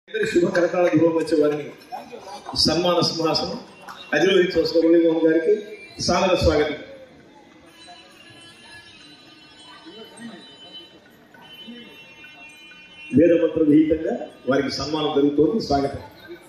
ఇద్దరి శుభ కరతాళ గృహం వచ్చే వారిని సన్మాన సింహాసనం అధిరోహించవలసిన మురళీమోహన్ గారికి సాదర స్వాగతం వేదమంత్ర విహితంగా వారికి సన్మానం జరుగుతోంది స్వాగతం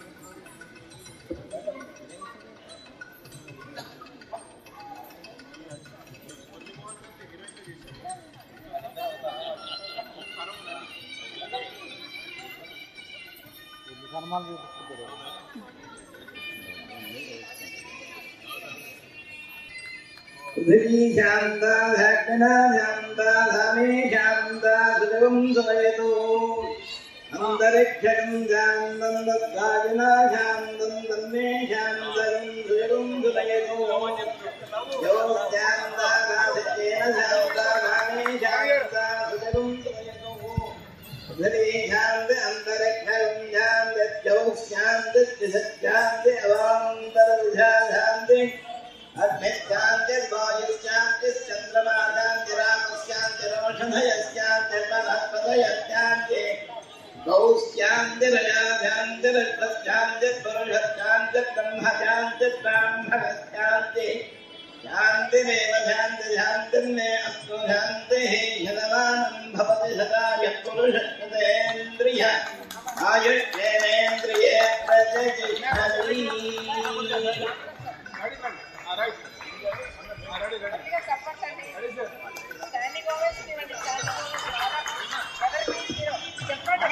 पृथिवी शान्ता धाग्ना शान्ता धामे शान्ता सुजगं समयतु अन्तरिक्षं शान्तं दत्ताजिना शान्तं तन्मे शान्तं सुजगं सुनयतु यो शान्ता काशेन शान्ता धामे शान्ता सुजगं सुनयतु पृथिवी शान्त अन्तरिक्षं शान्त चौ शान्त त्रिसत्यान्त अवान्तरविधा शान्ति शान्तिरेव शान्ति शान्तिर्मे अस्तु शान्तिः शतमानं भवति सदा यत्पुरुषस्पतेन्द्रिय आयुष्येनेन्द्रिये प्रजतिष्ठति గట్టిగా చెప్పండి స్టాండింగ్ ఓవేషన్ ఇవ్వండి ఎవరికి హీరో చెప్పండి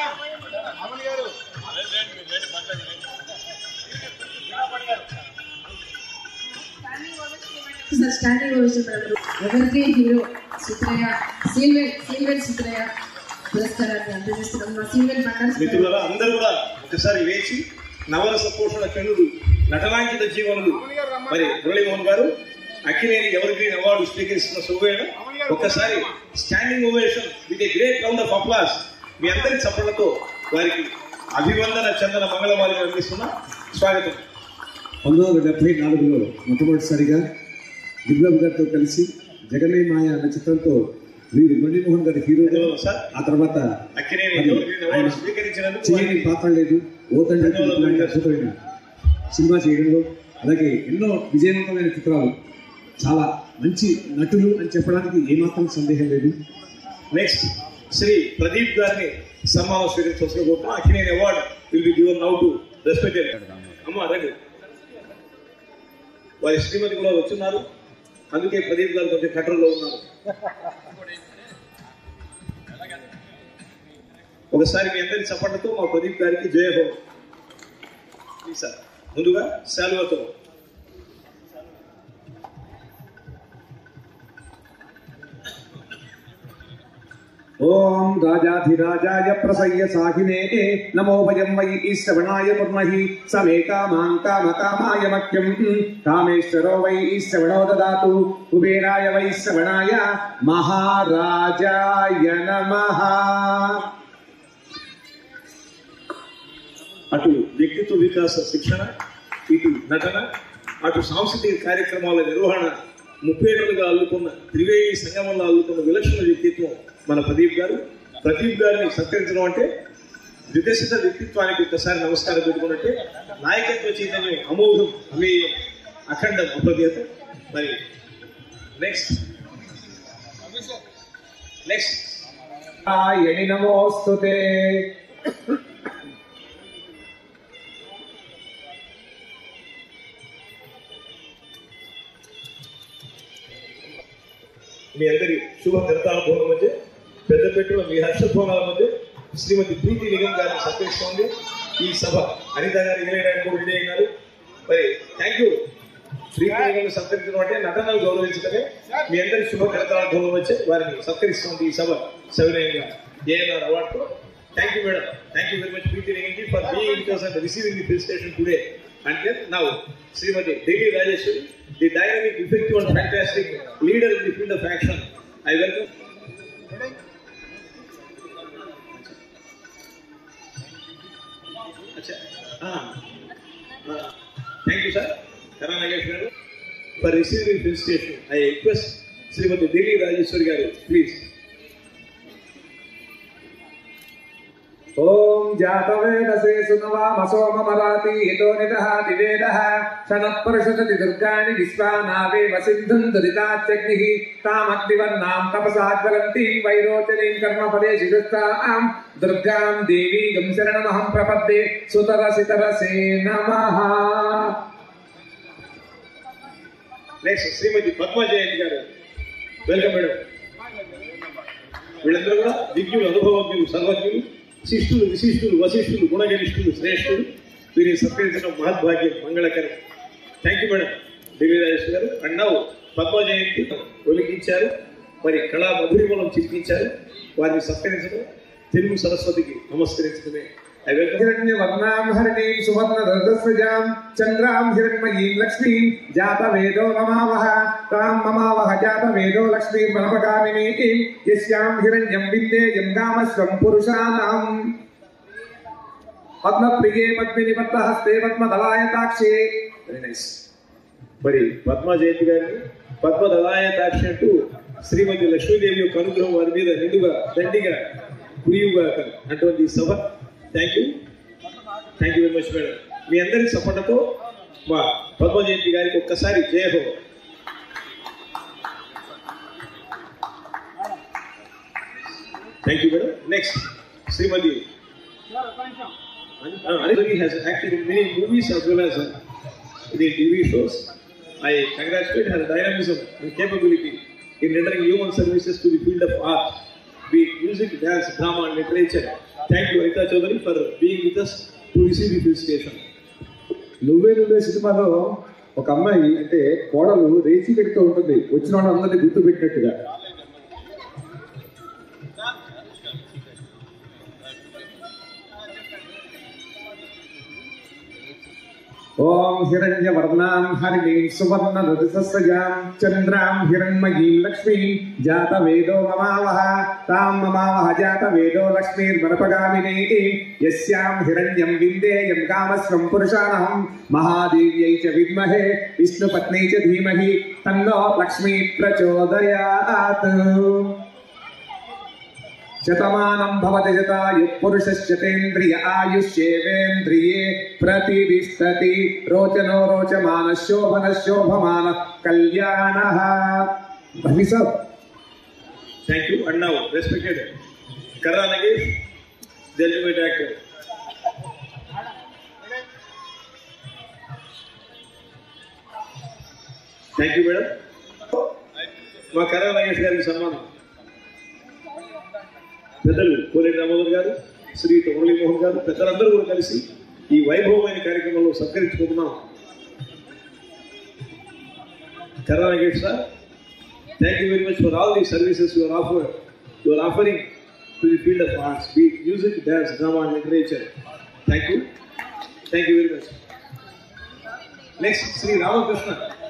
స్టాండింగ్ ఓవేషన్ ఇవ్వండి సార్ స్టాండింగ్ ఓవేషన్ పడతారు ఎవరికి హీరో సుత్రయ్య సీల్వెల్ సీల్వెల్ సుత్రయ్య పురస్కారాన్ని అందజేస్తున్నాం మా సీల్వెల్ మండల్ మిత్రులారా అందరూ కూడా ఒకసారి వేచి నవరస పోషణ కనుడు నటనాంకిత జీవనుడు మరి Murali Mohan garu Akkineni ever green award స్వీకరిస్తున్న శుభవేళ ఒక్కసారి standing ovation with a great round of applause మీ అందరి చప్పట్లతో వారికి అభివందన చందన మంగళవారికి అందిస్తున్న స్వాగతం పంతొమ్మిది వందల డెబ్బై నాలుగులో మొట్టమొదటిసారిగా విప్లవ్ గారితో కలిసి జగమే మాయ అన్న చిత్రంతో వీరు మురళీమోహన్ గారి హీరోగా సార్ ఆ తర్వాత అక్కినేని మరి ఎవర్ గ్రీన్ అవార్డు ఆయన స్వీకరించినందుకు చేయని వారికి పాత్ర లేదు ఓ తండ్రి కొడుకు లాంటి అద్భుతమైన సినిమా చేయడంలో అలాగే ఎన్నో విజయవంతమైన చిత్రాలు చాలా మంచి నటులు అని చెప్పడానికి ఏమాత్రం సందేహం లేదు నెక్స్ట్ శ్రీ ప్రదీప్ గారిని సన్మానం స్వీకరించవలసిన కోరుతున్నాం Akkineni award will be given now to respected అమ్మ రండి వారి శ్రీమతి కూడా వచ్చున్నారు అందుకే ప్రదీప్ గారు కొంచెం కట్టడంలో ఉన్నారు ఒకసారి మీ అందరి చప్పట్లతో మా ప్రదీప్ గారికి జయహో ప్లీజ్ సార్ ముందుగా శాలువతో ఓం రాజాధిరాజాయ ప్రసయ్య సాహినే నమో భయం వై ఈశ్రవణాయ కుర్మహి సమే కామాం కామకామాయ మఖ్యం కామేశ్వరో వై శ్రవణో దదాతు కుబేరాయ వై శ్రవణాయ మహారాజాయ నమః అటు వ్యక్తిత్వ వికాస శిక్షణ ఇటు నటన అటు సాంస్కృతిక కార్యక్రమాల నిర్వహణ ముప్పేటలుగా అల్లుకున్న త్రివేణి సంగమంలో అల్లుకున్న విలక్షణ వ్యక్తిత్వం మన ప్రదీప్ గారు ప్రదీప్ గారిని సత్కరించడం అంటే వికసిత వ్యక్తిత్వానికి ఒక్కసారి నమస్కారం పెట్టుకున్నట్టే నాయకత్వ చైతన్యం అమోఘం అమేయం అఖండం అప్రదేత మరి నెక్స్ట్ నెక్స్ట్ ఆయని నమోస్తుతే మీ అందరి శుభ కర్తాల భవనం మధ్య పెద్దపెట్టుల మీ హర్షభవనాల మధ్య శ్రీమతి ప్రీతి నిగమ్ గారిని సత్కరిస్తోంది ఈ సభ అనిత గారు ఇరవై మూడు విజయ్ గారు మరి థ్యాంక్ యూ ప్రీతి నిగమ్ సత్కరించడం అంటే నటనలు గౌరవించడమే మీ అందరి శుభ కర్తాల భవనం మధ్య వారిని సత్కరిస్తోంది ఈ సభ సవినయంగా ANR award thank you madam thank you very much Preeti Nigam ji for being with us and receiving the felicitation today and then now Shrimati Devi Rajeshwari the dynamic effective and fantastic leader in the field of action I welcome अच्छा हाँ thank you sir Karra Nagesh garu for receiving felicitation I request Shrimati ఢిల్లీ Rajeshwari garu please ఓం జాతవేదసే సునవామసోమమరాతి హితో నిదహాతి వేదః శనఃపరుషదతి దుర్గాని విశ్వానావేవ సింధుం దురితాత్యగ్నిః తామగ్నివర్ణాం తపసా జ్వలంతీం వైరోచనీం కర్మపదే శిరుస్తాం దుర్గాం దేవీగం శరణమహం ప్రపద్దే సుతరసితరసే నమః next శ్రీమతి పద్మ జయంతి గారు welcome madam వీళ్ళందరూ కూడా విజ్ఞులు అనుభవజ్ఞులు సర్వజ్ఞులు శిష్టులు విశిష్టులు వశిష్ఠులు గుణగనిష్ఠులు శ్రేష్ఠులు వీరిని సత్కరించడం మహద్భాగ్యం మంగళకరం thank you madam DV Rajesh garu and now Padma Jayanti ఒలికించారు మరి కళా మధురిమలం చిత్రించారు వారిని సత్కరించడం తెలుగు సరస్వతికి నమస్కరించడమే ఐ వెల్కమ్ హిరణ్యవర్ణాం హరిణీం సువర్ణరథస్రజాం చంద్రాం హిరణ్మయీం లక్ష్మీం జాతవేదో మమావహ తాం మమావహ జాతవేదో లక్ష్మీం మనపగామినీం యస్యాం హిరణ్యం విందేయం కామస్వం పురుషానాం పద్మప్రియే పద్మినిపద్మహస్తే పద్మదళాయతాక్షే వెరీ నైస్ మరి పద్మ జయంతి గారిని పద్మ దళాయతాక్షి అంటూ శ్రీమతి లక్ష్మీదేవి యొక్క అనుగ్రహం వారి మీద నిండుగా దండిగా కురియుగా అటువంటి ఈ సభ thank you thank you very much madam మీ అందరి సపోర్ట్తో మా పద్మ జయంతి గారికి ఒక్కసారి జయ హో thank you madam next Shrimati Anjali has acted in many movies as well as uh, in the TV shows. I congratulate her dynamism and capability in rendering human services to the field of art, be it music, dance, drama, and literature. Thank you, Anita Chaudhary, for being with us to receive the felicitation. నువ్వే నువ్వే సినిమాలో ఒక అమ్మాయి అంటే కోడలు రేచి కడుతూ ఉంటుంది వచ్చిన వాళ్ళందరినీ గుర్తు పెట్టినట్టుగా ఓం హిరణ్యవర్ణాం హరిణీం సువర్ణరథసస్రజాం చంద్రాం హిరణ్మయీం లక్ష్మీం జాతవేదో మమావహ తాం మమావహ జాతవేదో లక్ష్మీర్మనపగామినీ యస్యాం హిరణ్యం విందేయం కామస్వం పురుషానహం మహాదేవ్యై చ విద్మహే విష్ణుపత్ని చ ధీమహి తన్నో లక్ష్మీ ప్రచోదయాత్ శతమానం భవతి శతాయు పురుషశ్చతేంద్రియ ఆయుష్యేవేంద్రియే ప్రతిష్టతి రోచనో రోచమాన శోభన శోభమాన కళ్యాణ భవిసత్ Thank you. And now, respected Karra Nagesh, the ultimate actor. Thank you madam మా కర్రా నాగేష్ గారికి సన్మానం పెద్దలు కోలేటి రామోదర్ గారు శ్రీ మురళీమోహన్ గారు పెద్దలందరూ కూడా కలిసి ఈ వైభవమైన కార్యక్రమంలో సత్కరించుకుంటున్నాం Karra Nagesh sir Thank you very much for all the services you are offer, you are offering to the field of arts, be it music, dance, drama, and literature. Thank you. Thank you very much. Next, Sri Ramakrishna.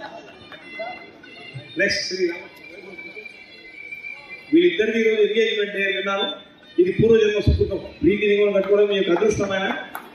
Next, Sri Ramakrishna. వీళ్ళిద్దరిది ఈరోజు engagement day విన్నాను ఇది పూర్వజన్మ సుకృతం ప్రీతి నిగమం కట్టుకోవడం మీ యొక్క అదృష్టమైన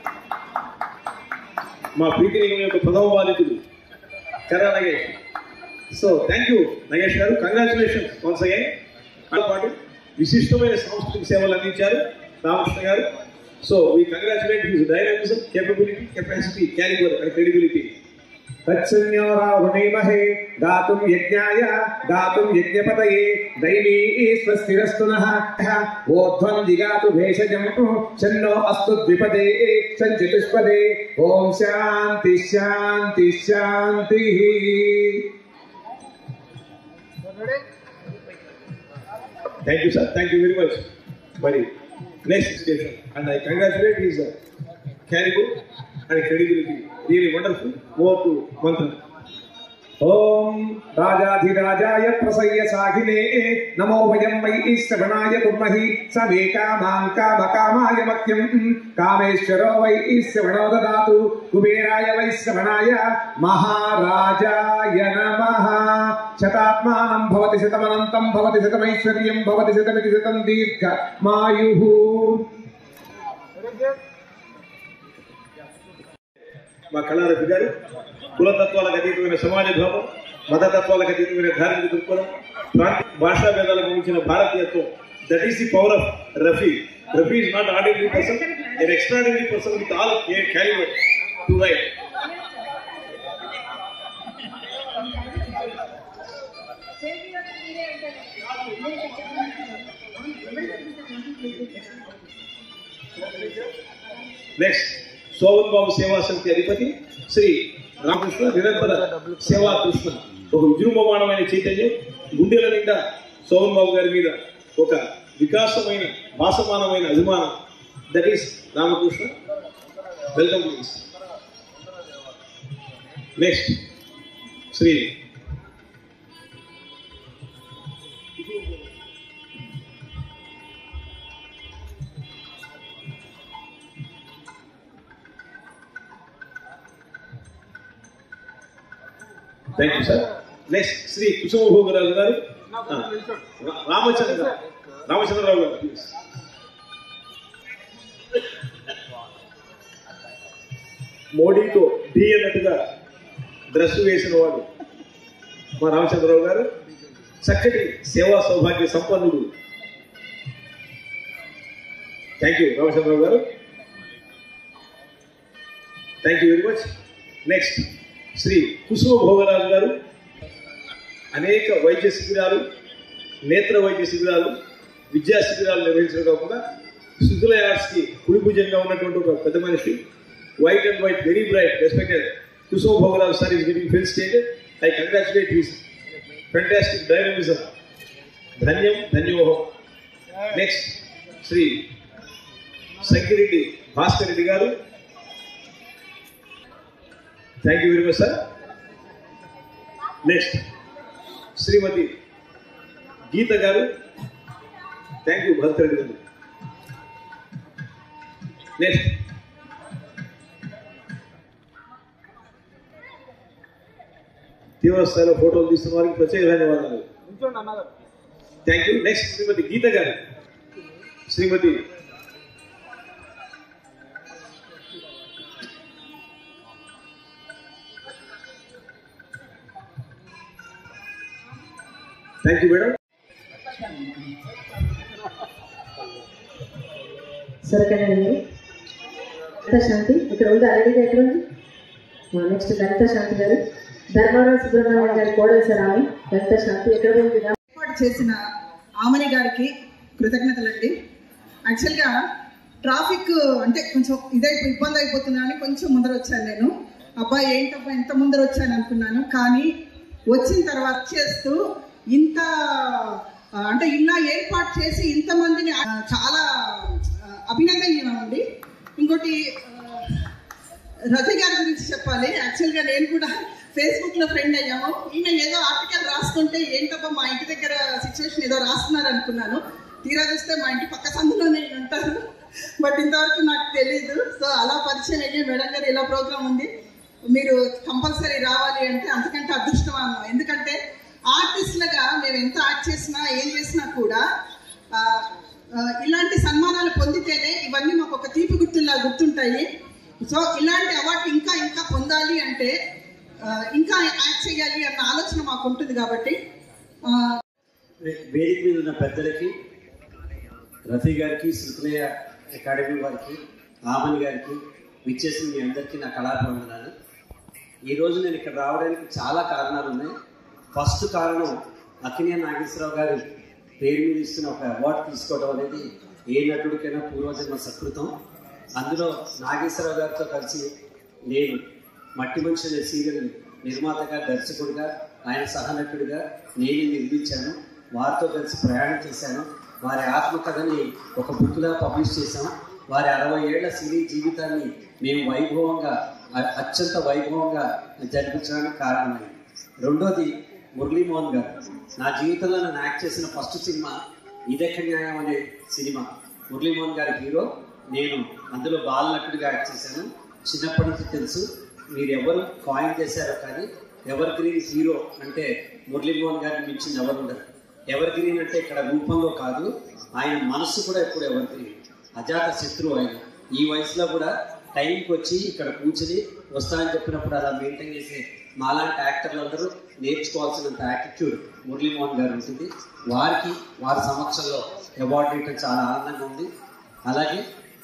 మా ప్రీతి నిగమం యొక్క ప్రథమ బాధితుడు కరా Nagesh so thank you Nagesh garu congratulation once again పాటు విశిష్టమైన సాంస్కృతిక సేవలు అందించారు Ramakrishna garu so we congratulate his dynamism capability capacity caliber and credibility తత్సన్యో రాహుణీమహే గాతుం యజ్ఞాయ గాతుం యజ్ఞపతయే దైవీ స్వస్తిరస్తు నః ఓధ్వం జిగాతు భేషజం చన్నో అస్తు ద్విపదే సంచతుష్పదే ఓం శాంతి శాంతి శాంతి thank you sir thank you very much మరి next station and I congratulate his caliber and credibility really wonderful more to మంత్రం ఓం రాజాధిరాజాయ ప్రసయ్య సాహినే నమో వయం వై శ్రవణాయ కుర్మహి సమే కామాం కామ కామాయ మఖ్యం కామేశ్వరో వై శ్రవణో దదాతు కుబేరాయ వై శ్రవణాయ మహారాజాయ నమః శతాత్మానం భవతి శతమనంతం భవతి శతమైశ్వర్యం భవతి శతమితి శతం దీర్ఘ మాయుః మా కళారవి గారు కులతత్వాలకు అతీతమైన సమాజ భావం మతతత్వాలకు అతీతమైన ధార్మిక దృక్పథం ప్రాంత భాషా భేదాలకు మించిన భారతీయత్వం that is the power of Rafi Rafi is not ordinary person an extraordinary person with all ca- caliber to write. Next Sobhan Babu Seva Samiti అధిపతి శ్రీ రామకృష్ణ నిరంతర సేవా కృష్ణ ఒక విజృంభమానమైన చైతన్యం గుండెల నిండా శోభన్ బాబు గారి మీద ఒక వికాసమైన భాసమానమైన అభిమానం that is Ramakrishna welcome please next Sri thank you sir next Sri Kusuma Bhogaraju garu ఆ, రా- రామచంద్ర రామచంద్రరావు గారు ప్లీజ్ మోడీతో ఢీ అన్నట్టుగా డ్రెస్ వేసిన వాడు మా రామచంద్రరావు గారు చక్కటి సేవా సౌభాగ్య సంపన్నుడు thank you Ramachandra Rao garu thank you very much next Sri Kusuma Bhogaraju garu అనేక వైద్య శిబిరాలు నేత్ర వైద్య శిబిరాలు విద్యా శిబిరాలు నిర్వహించడం కాకుండా శుద్ధుల ఆర్ట్స్కి కుడి భుజంగా ఉన్నటువంటి ఒక పెద్ద మనిషి white and white very bright respected Kusuma Bhogaraju sir is giving fell state I congratulate his fantastic dynamism ధన్యం ధన్యోహం next Sri Sankireddy Bhaskar Reddy garu thank you very much sir next Srimati Geetha garu thank you Bharat Reddy గారు నెక్స్ట్ తీవ్ర స్థాయిలో ఫోటోలు తీస్తున్న వారికి ప్రత్యేక ధన్యవాదాలు thank you next Srimati Geetha garu Srimati thank you madam సరికనండి లలిత శాంతి ఇక్కడ ఉంది ఆల్రెడీ ఎక్కడ ఉంది నెక్స్ట్ లలిత శాంతి గారు ధర్మారావు సుబ్రహ్మణ్యం గారి కోడలు సార్ ఆమె లలిత శాంతి ఎక్కడ ఉంది ఏర్పాటు చేసిన ఆమని గారికి కృతజ్ఞతలండి యాక్చువల్గా ట్రాఫిక్ అంటే కొంచెం ఇదై ఇబ్బంది అయిపోతున్నా అని కొంచెం ముందర వచ్చాను నేను అబ్బాయి ఏంటబ్బా ఎంత ముందర వచ్చాను అనుకున్నాను కానీ వచ్చిన తర్వాత చేస్తూ ఇంత ఆ, అంటే ఇలా ఏర్పాటు చేసి ఇంతమందిని ఆ, చాలా ఆ, అభినందనీయం అండి ఇంకోటి ఆ, రజి గారి గురించి చెప్పాలి యాక్చువల్గా నేను కూడా ఫేస్బుక్ లో ఫ్రెండ్ అయ్యాము ఈయన ఏదో ఆర్టికల్ రాస్తుంటే ఏంటబ్బా మా ఇంటి దగ్గర సిచ్యువేషన్ ఏదో రాస్తున్నారు అనుకున్నాను తీరా చూస్తే మా ఇంటి పక్క సందులోనే ఈయన ఉంటారు బట్ ఇంతవరకు నాకు తెలియదు సో అలా పరిచయం అయ్యి మేడం గారు ఇలా ప్రోగ్రామ్ ఉంది మీరు కంపల్సరీ రావాలి అంటే అంతకంటే అదృష్టం అన్నాం ఎందుకంటే ఆర్టిస్టులుగా మేము ఎంత యాక్ట్ చేసినా ఏం చేసినా కూడా ఆ, ఆ, ఇలాంటి సన్మానాలు పొందితేనే ఇవన్నీ మాకు ఒక తీపి గుర్తుల్లా గుర్తుంటాయి సో ఇలాంటి అవార్డు ఇంకా ఇంకా పొందాలి అంటే ఆ, ఇంకా యాక్ట్ చేయాలి అన్న ఆలోచన మాకు ఉంటుంది కాబట్టి ఆ, వే- వేదిక మీద ఉన్న పెద్దలకి రఫీ గారికి శృతనయ అకాడమీ వారికి ఆమని గారికి విచ్చేసిన మీ అందరికీ నా కళాభివందనాలు ఈరోజు నేను ఇక్కడ రావడానికి చాలా కారణాలు ఉన్నాయి ఫస్ట్ కారణం అకినే నాగేశ్వరరావు గారి పేరు మీద ఇస్తున్న ఒక అవార్డు తీసుకోవడం అనేది ఏ నటుడికైనా పూర్వజన్మ సకృతం అందులో నాగేశ్వరరావు గారితో కలిసి నేను మట్టి మనిషి అనే సీరియల్ నిర్మాతగా దర్శకుడిగా ఆయన సహనటుడిగా నేనే నిర్మించాను వారితో కలిసి ప్రయాణం చేశాను వారి ఆత్మకథని ఒక బుక్లా పబ్లిష్ చేశాం వారి అరవై ఏళ్ల సినీ జీవితాన్ని మేము వైభవంగా అ- అత్యంత వైభవంగా జరిపించడానికి కారణమైంది రెండోది మురళీమోహన్ గారు నా జీవితంలో నన్ను యాక్ట్ చేసిన ఫస్ట్ సినిమా ఇదెక్క న్యాయం అనే సినిమా మురళీమోహన్ గారి హీరో నేను అందులో బాలనటుడిగా యాక్ట్ చేశాను చిన్నప్పటి నుంచి తెలుసు మీరు ఎవరు కాయిన్ చేశారో కానీ ఎవర్ గ్రీన్ హీరో అంటే మురళీమోహన్ గారిని మించింది ఎవరు ఉండరు ఎవర్ గ్రీన్ అంటే ఇక్కడ రూపంలో కాదు ఆయన మనస్సు కూడా ఎప్పుడు ఎవర్ గ్రీన్ అజాత శత్రువు ఆయన ఈ వయసులో కూడా టైంకి వచ్చి ఇక్కడ కూర్చుని వస్తానని చెప్పినప్పుడు అలా మెయింటైన్ చేసే మాలాంటి యాక్టర్లందరూ నేర్చుకోవాల్సినంత యాటిట్యూడ్ మురళీమోహన్ గారు ఉంటుంది వారికి వారి సమక్షంలో అవార్డు ఇవ్వడం చాలా ఆనందంగా ఉంది అలాగే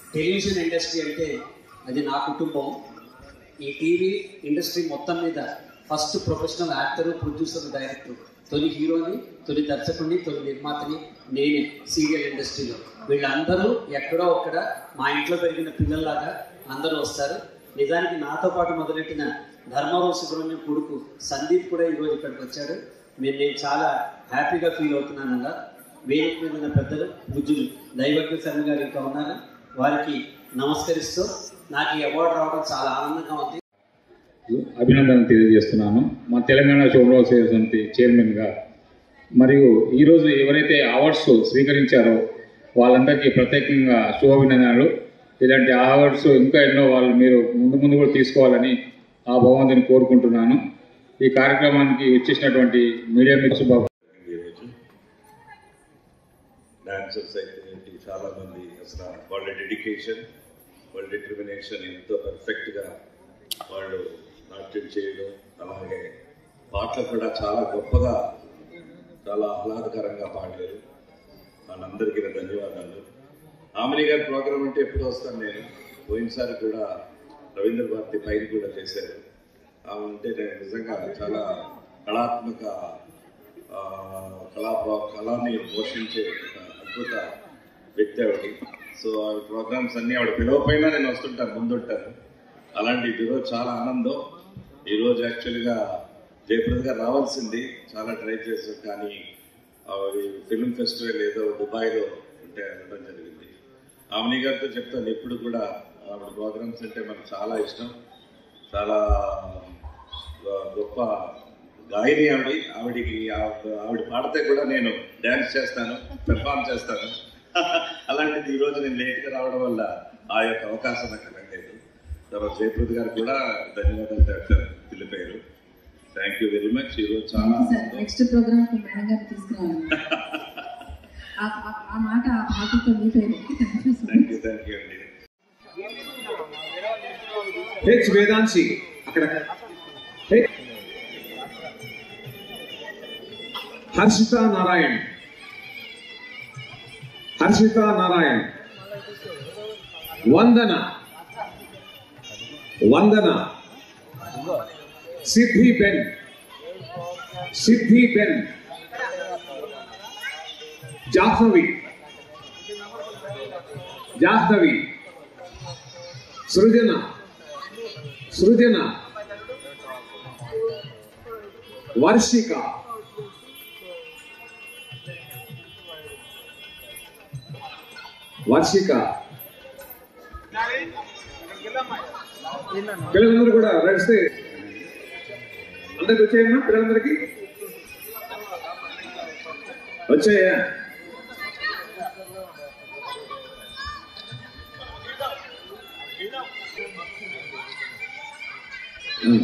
టెలివిజన్ ఇండస్ట్రీ అంటే అది నా కుటుంబం ఈ టీవీ ఇండస్ట్రీ మొత్తం మీద first professional actor producer director తొలి హీరోని తొలి దర్శకుడిని తొలి నిర్మాతని నేనే సీరియల్ ఇండస్ట్రీలో వీళ్ళందరూ ఎక్కడో ఒక్కడ మా ఇంట్లో పెరిగిన పిల్లల్లాగా అందరూ వస్తారు నిజానికి నాతో పాటు మొదలెట్టిన ధర్మవరం సుబ్రహ్మణ్యం కొడుకు సందీప్ కూడా ఈరోజు ఇక్కడికి వచ్చాడు నేను నేను చాలా హ్యాపీగా ఫీల్ అవుతున్నాను అలా వేదిక మీద ఉన్న పెద్దలు బుజ్జులు దైవజ్ఞ శర్మ గారు ఇంకా ఉన్నారు వారికి నమస్కరిస్తూ నాకు ఈ అవార్డు రావడం చాలా ఆనందంగా ఉంది అభినందనలు తెలియజేస్తున్నాను మా తెలంగాణ శుభ్రవ సేవ సమితి చైర్మన్గా మరియు ఈరోజు ఎవరైతే అవార్డ్స్ స్వీకరించారో వాళ్ళందరికీ ప్రత్యేకంగా శుభాభినందనలు ఇలాంటి అవార్డ్స్ ఇంకా ఎన్నో వాళ్ళు మీరు ముందు ముందు కూడా తీసుకోవాలని ఆ భగవంతుని కోరుకుంటున్నాను ఈ కార్యక్రమానికి వచ్చేసినటువంటి మీడియా మిత్రులు బాబు ఈరోజు డాన్సర్స్ అయితే ఏంటి చాలా మంది అసలు వాళ్ళ డెడికేషన్ వాళ్ళ డిటర్మినేషన్ ఎంతో పర్ఫెక్ట్గా వాళ్ళు నాట్యం చేయడం అలాగే పాటలు కూడా చాలా గొప్పగా చాలా ఆహ్లాదకరంగా పాడారు వాళ్ళందరికీ నా ధన్యవాదాలు ఆమెని గారి ప్రోగ్రామ్ అంటే ఎప్పుడు వస్తాను నేను పోయినసారి కూడా రవీంద్ర భారతి పైన కూడా చేశారు ఆమె అంటే నేను నిజంగా చాలా కళాత్మక ఆ, కళా కళాన్ని పోషించే ఒక అద్భుత వ్యక్తి ఆవిడ సో ఆవిడ ప్రోగ్రామ్స్ అన్ని ఆవిడ పిలవపైన నేను వస్తుంటాను ముందుంటాను అలాంటి ఈరోజు చాలా ఆనందం ఈరోజు యాక్చువల్గా జయప్రద గారు రావాల్సింది చాలా ట్రై చేశారు కానీ ఆవిడ ఫిల్మ్ ఫెస్టివల్ ఏదో దుబాయ్లో ఉంటే వెళ్ళడం జరిగింది ఆమెని గారితో చెప్తాను ఎప్పుడు కూడా ఆవిడ ప్రోగ్రామ్స్ అంటే మనకు చాలా ఇష్టం చాలా గొప్ప గాయని ఆవిడ ఆవిడికి ఆవిడ ఆవిడ పాడితే కూడా నేను డ్యాన్స్ చేస్తాను పెర్ఫామ్ చేస్తాను అలాంటిది ఈ రోజు నేను లేట్గా రావడం వల్ల ఆ యొక్క అవకాశం నాకు లేదు తర్వాత జయప్రద్ గారు కూడా ధన్యవాదాలు చెప్పారు తెలిపారు థ్యాంక్ యూ వెరీ మచ్ ఈరోజు చాలా సార్ నెక్స్ట్ ప్రోగ్రామ్ మేడం గారు తీసుకురావాలి ఆ- ఆ- ఆ మాట ఆ పాటతో మీ పేరు thank you so much thank you thank you అండి హెచ్ వేదాంశి అక్కడ హెచ్ హర్షిత నారాయణ్ హర్షిత నారాయణ్ వందన వందన సిద్ధి బెన్ సిద్ధి బెన్ జాహ్నవి జాహ్నవి సృజన సృజన వర్షిక వర్షిక పిల్లలందరూ కూడా నడిస్తే అందరికి వచ్చాయమ్మా పిల్లలందరికీ వచ్చాయా ఉమ్.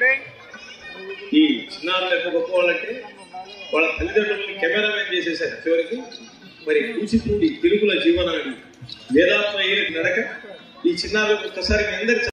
ఈ చిన్నారుల యొక్క గొప్ప వాళ్ళంటే వాళ్ళ తల్లిదండ్రులని కెమెరామెన్ చేసేసారు చివరికి మరి కూచిపూడి తెలుగుల జీవనాన్ని వేదాత్మ నడక ఈ చిన్నారులకు ఒక్కసారి మీ అందరి